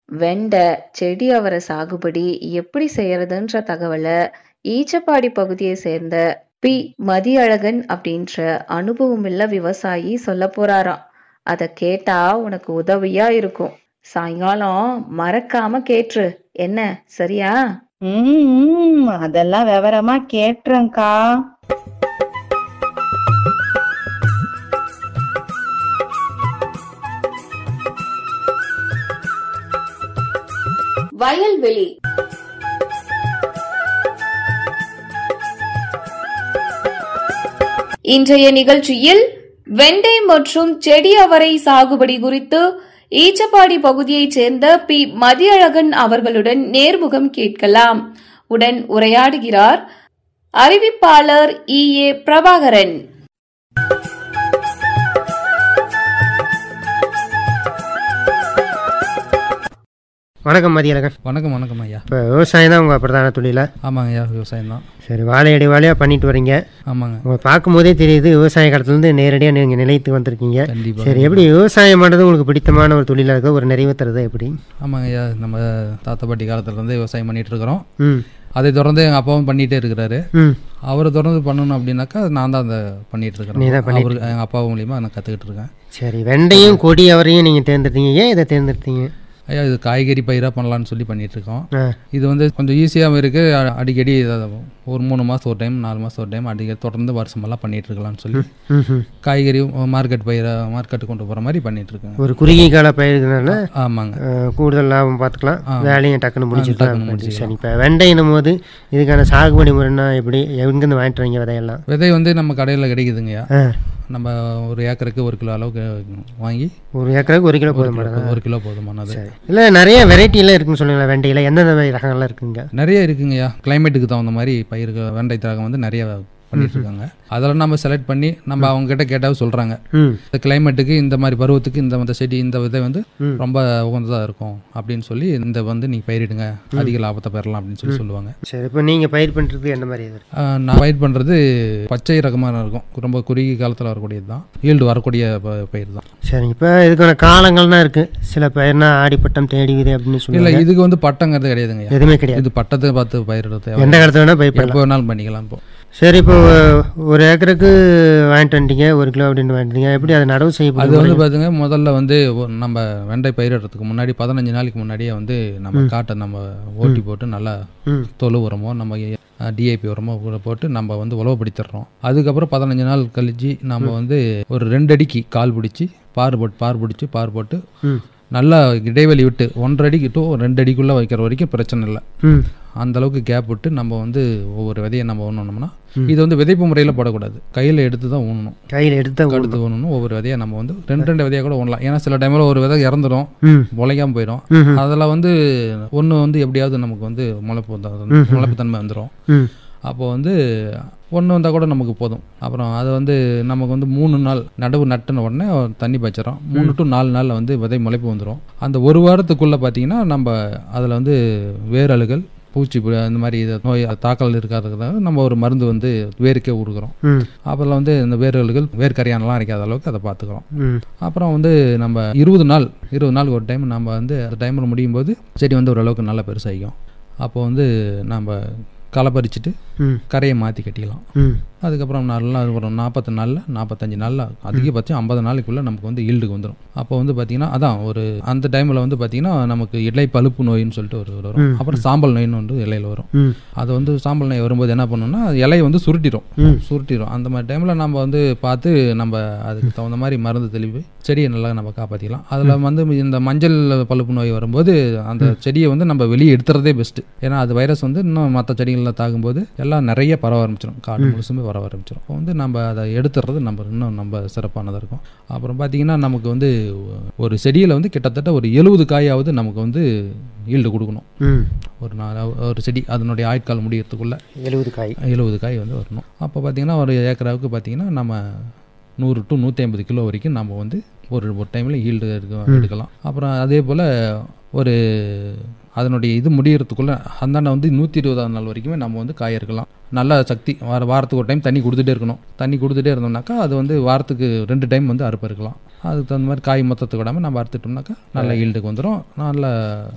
வெண்டை, செடி அவரை சாகுபடி எப்படி செய்யறதுன்ற தகவல ஈச்சப்பாடி பகுதியை சேர்ந்த பி. மதியழகன் அப்படின்ற அனுபவமுள்ள விவசாயி சொல்லப் போறாராம். அத கேட்டா உனக்கு உதவியா இருக்கும். சாயங்காலம் மறக்காம கேட்ரு. என்ன சரியா? ம், ம், அதெல்லாம் விவரமா கேட்டுறேன்க்கா வயல்வெளி இன்றைய நிகழ்ச்சியில் வெண்டை மற்றும் செடி அவரை சாகுபடி குறித்து ஈச்சப்பாடி பகுதியைச் சேர்ந்த பி மதியழகன் அவர்களுடன் நேர்முகம் கேட்கலாம் உடன் உரையாடுகிறார் அறிவிப்பாளர் இ ஏ பிரபாகரன் வணக்கம் மதியழகன் வணக்கம் வணக்கம் ஐயா இப்போ விவசாயம் தான் உங்கள் பிரதான தொழிலா ஆமாங்க ஐயா விவசாயம் தான் சரி வாழையடி வாழையாக பண்ணிட்டு வரீங்க ஆமாங்க உங்களை பார்க்கும்போதே தெரியுது விவசாய காலத்துலேருந்து நேரடியாக நீங்கள் நிலைத்து வந்திருக்கீங்க கண்டிப்பாக சரி எப்படி விவசாயம் பண்ணுறது உங்களுக்கு பிடித்தமான ஒரு தொழிலாக இருக்குது ஒரு நிறைவு தருதா எப்படி ஆமாங்க ஐயா நம்ம தாத்தா பாட்டி காலத்துலேருந்து விவசாயம் பண்ணிட்டு இருக்கிறோம் ம் அதை தொடர்ந்து எங்கள் அப்பாவும் பண்ணிகிட்டே இருக்கிறாரு ம் அவரை தொடர்ந்து பண்ணணும் அப்படின்னாக்கா நான் தான் அதை பண்ணிட்டு நீ இருக்கிறேன் தான் பண்ணிட்டு அவருக்கு எங்கள் அப்பா மூலியமாக நான் கற்றுக்கிட்டு இருக்கேன் சரி வெண்டையும் கொடி அவரையும் நீங்கள் தேர்ந்தெடுத்தீங்க ஏன் இதை தேர்ந்தெடுத்தீங்க ஐயா இது காய்கறி பயிராக பண்ணலான்னு சொல்லி பண்ணிட்டு இருக்கோம் ஆ இது வந்து கொஞ்சம் ஈஸியாகவும் இருக்குது அ- அடிக்கடி இதை ஒரு மூணு மாதம் ஒரு டைம் நாலு மாதம் ஒரு டைம் அடிக்கடி தொடர்ந்து வருஷமெல்லாம் பண்ணிட்டு இருக்கலாம்னு சொல்லி ம் ம் காய்கறி மார்க்கெட் பயிரை மார்க்கெட்டு கொண்டு போகிற மாதிரி பண்ணிட்டு இருக்கேங்க ஒரு குறுகிய கால பயிர்களால ஆமாங்க அஹ், கூடுதல் லாபம் பார்த்துக்கலாம் வேலையும் டக்குன்னு முடிச்சுக்கலாம் டக்குன்னு முடிச்சுக்கலாம். சரி இப்போ வெண்டைன்னும் போது இதுக்கான சாகுபடி முறைன்னா எப்படி எங்கேருந்து வாங்கிட்டு வரீங்க விதையெல்லாம் விதை வந்து நம்ம கடையில் கிடைக்குதுங்கய்யா ஆ நம்ம ஒரு ஏக்கருக்கு ஒரு கிலோ அளவுக்கு வாங்கி ஒரு ஏக்கருக்கு ஒரு கிலோ ஒரு போதும் கிலோ- ஒரு கிலோ போதுமானது சரி இல்லை நிறைய வெரைட்டிலாம் இருக்குன்னு சொல்லுங்களேன் வெண்டையில் எந்தெந்த மாதிரி ரகங்கள்லாம் இருக்குங்க நிறைய இருக்குங்கய்யா கிளைமேட்டுக்கு தகுந்த மாதிரி பயிருக்கு வெண்டை திராகம் வந்து நிறைய பண்ணிட்டு இருக்காங்க அதெல்லாம் நம்ம செலக்ட் பண்ணி நம்ம அவங்க கிட்ட கேட்டாவே சொல்றாங்க ம் இந்த கிளைமேட்டுக்கு இந்த மாதிரி பருவத்துக்கு இந்த இந்த செடி இந்த விதை வந்து ம். ரொம்ப உகந்ததா இருக்கும் அப்படின்னு சொல்லி இந்த வந்து நீ பயிரிடுங்க அதிக லாபத்தை பெறலாம் அப்படின்னு சொல்லி சொல்லுவாங்க சரி இப்போ நீங்கள் பயிர் பண்ணுறது எந்த மாதிரி இது ஆஹ் நான் பயிர் பண்றது பச்சை ரகமாக இருக்கும் ரொம்ப குறுகிய காலத்தில் வரக்கூடியது தான் ஈல்டு வரக்கூடிய ப- பயிர் தான் சரி இப்போ இதுக்கான காலங்கள்லாம் இருக்குது சில பயிர்னா ஆடிப்பட்டம் தேடி விதை அப்படின்னு இல்ல சொல்லுவாங்க இதுக்கு வந்து பட்டங்கிறது கிடையாதுங்க எதுவுமே கிடையாது இது பட்டத்தை பார்த்து பயிரிடுறது எந்த காலத்துல வேணால் பயிர் பண்ணலாம் எப்போ வேணாலும் பண்ணிக்கலாம் இப்போ சரி இப்போ ஒரு ஏக்கருக்கு வாங்கிட்டு வந்துட்டீங்க ஒரு கிலோ அப்படின்னு வாங்கிட்டீங்க எப்படி அதை நடவு செய்ய அது வந்து பாத்துங்க முதல்ல வந்து ஒ- நம்ம வெண்டை பயிரிடுறதுக்கு முன்னாடி பதினஞ்சு நாளைக்கு முன்னாடியே வந்து நம்ம காட்டை நம்ம ஓட்டி போட்டு நல்லா ம் தொழு உரமோ நம்ம டிஐபி உரமோ கூட போட்டு நம்ம வந்து உழவுபடுத்திடுறோம் அதுக்கப்புறம் பதினஞ்சு நாள் கழிச்சு நம்ம வந்து ஒரு ரெண்டு அடிக்கு கால் பிடிச்சி பார் போட்டு பார் பிடிச்சி பார் போட்டு ம் நல்லா இடைவெளி விட்டு ஒன்றரை அடிக்கு டு ரெண்டு அடிக்குள்ளே வைக்கிற வரைக்கும் பிரச்சனை இல்லை ம் அந்த அளவுக்கு கேப் விட்டு நம்ம வந்து ஒவ்வொரு விதையை நம்ம ஊனணும்னா இது வந்து விதைப்பு முறையில் போடக்கூடாது கையில் எடுத்து தான் ஊனணும் கையில் எடுத்து தான் கடுத்து ஊனணும் ஒவ்வொரு விதையை நம்ம வந்து ரெண்டு ரெண்டு விதையை கூட ஊனலாம் ஏன்னா சில டைமில் ஒரு விதை இறந்துடும் ம் முளைக்காம போயிடும் ம்ஹும். அதில் வந்து ஒன்று வந்து எப்படியாவது நமக்கு வந்து முளைப்பு வந்து முளைப்பு தன்மை வந்துடும் ம் அப்போ வந்து ஒன்று வந்தால் கூட நமக்கு போதும் அப்புறம் அது வந்து நமக்கு வந்து மூணு நாள் நடவு நட்டுன உடனே தண்ணி பாய்ச்சிடும் மூணு டு நாலு நாளில் வந்து விதை முளைப்பு வந்துடும் அந்த ஒரு வாரத்துக்குள்ளே பார்த்தீங்கன்னா நம்ம அதில் வந்து வேரலுகள் பூச்சி புழு அந்த மாதிரி இது நோய் தாக்கல் இருக்காதுக்காக நம்ம ஒரு மருந்து வந்து வேருக்கே கொடுக்குறோம் ம் அப்புறம் வந்து இந்த வேர்களுகள் வேர்க்கரையானலாம் அரைக்காத அளவுக்கு அதை பார்த்துக்கிறோம் ம் அப்புறம் வந்து நம்ம இருபது நாள் இருபது நாளுக்கு ஒரு டைம் நம்ம வந்து அந்த டைமில் முடியும் போது செடி வந்து ஓரளவுக்கு நல்லா பெருசாகிக்கும் அப்போ வந்து நம்ம களை பறிச்சுட்டு ம் கரையை மாற்றி கட்டிக்கலாம் ம் அதுக்கப்புறம் நல்லா ஒரு நாற்பத்தி நாளில் நாற்பத்தஞ்சு நாளில் அதிகபட்சம் ஐம்பது நாளைக்குள்ளே நமக்கு வந்து ஈல்டுக்கு வந்துடும் அப்போ வந்து பார்த்தீங்கன்னா அதான் ஒரு அந்த டைமில் வந்து பார்த்தீங்கன்னா நமக்கு இலை பழுப்பு நோயின்னு சொல்லிட்டு ஒரு வரும் அப்புறம் சாம்பல் நோயின்னு வந்து இலையில் வரும் ம் அது வந்து சாம்பல் நோய் வரும்போது என்ன பண்ணணும்னா இலையை வந்து சுருட்டிடும் ம். சுருட்டிடும் அந்த மாதிரி டைமில் நம்ம வந்து பார்த்து நம்ம அதுக்கு தகுந்த மாதிரி மருந்து தெளிவு செடியை நல்லா நம்ம காப்பாற்றிக்கலாம் அதில் வந்து இந்த மஞ்சள் பழுப்பு நோய் வரும்போது அந்த செடியை வந்து நம்ம வெளியே எடுத்துறதே பெஸ்ட்டு ஏன்னா அது வைரஸ் வந்து இன்னும் மற்ற செடிகளில் தாக்கும்போது எல்லாம் நிறைய பரவ ஆரம்பிச்சிடும் காடு முழுசுமே பரவ ஆரம்பிச்சிடும் அப்போ வந்து நம்ம அதை எடுத்துறது நம்ம இன்னும் நம்ம சிறப்பானதாக இருக்கும் அப்புறம் பார்த்தீங்கன்னா நமக்கு வந்து ஒரு செடியில் வந்து கிட்டத்தட்ட ஒரு எழுபது காயாவது நமக்கு வந்து ஈல்டு கொடுக்கணும் ம் ஒரு நாள் ஒரு செடி அதனுடைய ஆயுட்காலம் முடியறதுக்குள்ள எழுபது காய் எழுபது காய் வந்து வரணும் அப்போ பார்த்தீங்கன்னா ஒரு ஏக்கராவுக்கு பார்த்தீங்கன்னா நம்ம நூறு டு நூற்றி ஐம்பது கிலோ வரைக்கும் நம்ம வந்து ஒரு ஒரு டைமில் ஈல்டு எடுக்கலாம் அப்புறம் அதே போல் ஒரு அதனுடைய இது முடியறதுக்குள்ள அந்தாண்ட வந்து நூற்றி இருபதாம் நாள் வரைக்குமே நம்ம வந்து காய இருக்கலாம் நல்ல சக்தி வார வாரத்துக்கு ஒரு டைம் தண்ணி கொடுத்துட்டே இருக்கணும் தண்ணி கொடுத்துட்டே இருந்தோம்னாக்கா அது வந்து வாரத்துக்கு ரெண்டு டைம் வந்து அறுப்பு இருக்கலாம் அதுக்கு தகுந்த மாதிரி காய் மொத்தத்துக்கு விடாமல் நம்ம அறுத்துட்டோம்னாக்கா நல்ல ஈல்டுக்கு வந்துடும் நல்ல